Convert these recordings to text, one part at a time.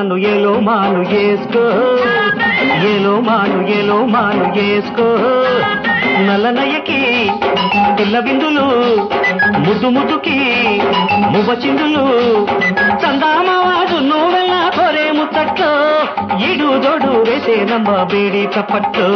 మాను ఎలో మాను వేసుకో ఎలో మాను ఎలో మాను వేసుకో నల్లనయ్యకి పిల్ల బిందులు ముద్దు ముద్దుకి మువ్వ చిందులు చందామవాడు నువ్వెల్లా కోరే ముచ్చట్లో ఇడు జోడు వేసే నమ్మ బేడి చప్పట్లో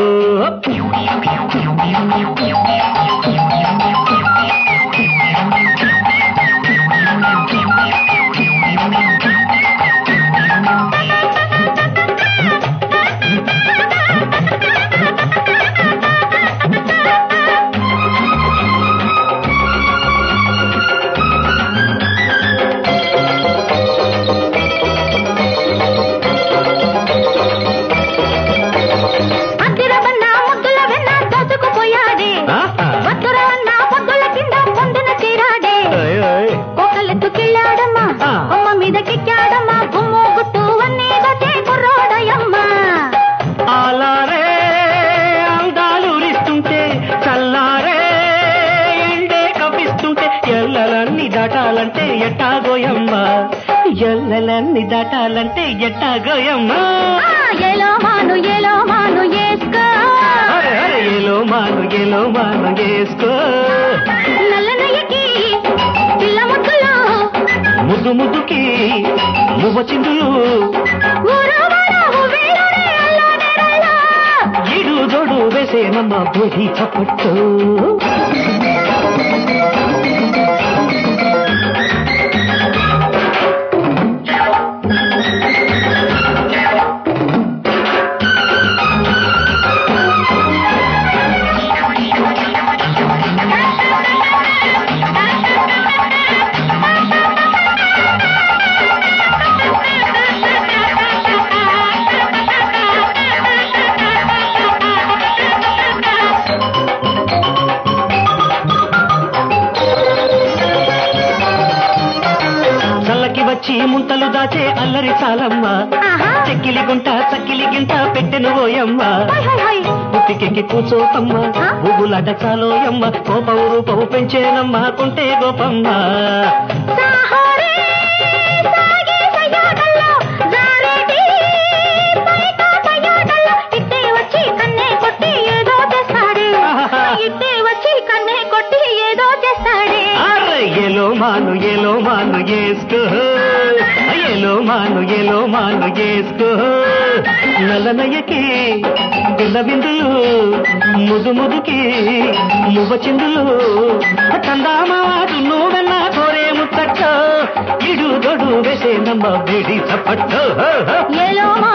అద్దిరవన్న ముద్దుల వెన్న దోచుకుపోయాడే ఆహా. వద్దురవన్న పొద్దుల కింద పొందున తీరాడే ఓయ్ ఓయ్. కోకలెత్తుకెళ్ళాడమ్మా ఆ. కొమ్మ మీదకెక్కాడమ్మా గుమ్ము గుట్టు అన్నీ గతే కుర్రోడయమ్మా అలారే అందాలురిస్తుంటే చల్లారే ఎండే కపిస్తుంటే ఎల్లలన్నీ దాటాలంటే ఎట్టాగోయమ్మ ఎల్లలన్నీ దాటాలంటే ఎట్టాగోయమ్మ ఆ, ఎలో మాను ఎలో మాను ఏసుకో అరే అరే ఏలో మాను ఏలో మాను వేసుకో నల్లనయ్యకి పిల్ల ముద్దులు ముద్దు ముద్దుకి మువ్వ చిందులు ఊరు వారు వేలుడే అల్లాడేరల్లా. ఇడు జోడు వేసేనమ్మ బోధి చప్పట్టు చల్లకి వచ్చి ముంతలు దాచే అల్లరి చాలమ్మ ఆహా. చెక్కిలి గుంట చక్కిలి గింట పెట్టెను ఓయమ్మ హై, హై, హై. పుట్టికెక్కి కూచోకమ్మ ఆ? బుగులాట చాలోయమ్మ కోపవు రూపవు పెంచేనమ్మ కుంటే గోపమ్మ సాహోరే సాగే సయ్యాటల్లో జారేటి పైట సయ్యాటల్లో ఇట్టే వచ్చి కన్నే కొట్టి ఏదో చేస్తాడే ఆహా. ఇట్టే వచ్చి కన్నే కొట్టి ఏదో చేస్తాడే అరే ఎలో మాను ఎలో మాను వేసుకో ఎలో మాను ఎలో మాను వేసుకో నల్లనయ్యకి పిల్ల బిందులు ముదు ముదుకి మువ్వ చిందులు చందామావాడు నువ్వెన్నా కోరే ముచ్చట్టు ఇడు దొడు వేసే నమ్మ బిడి చప్పట్టు ఏలో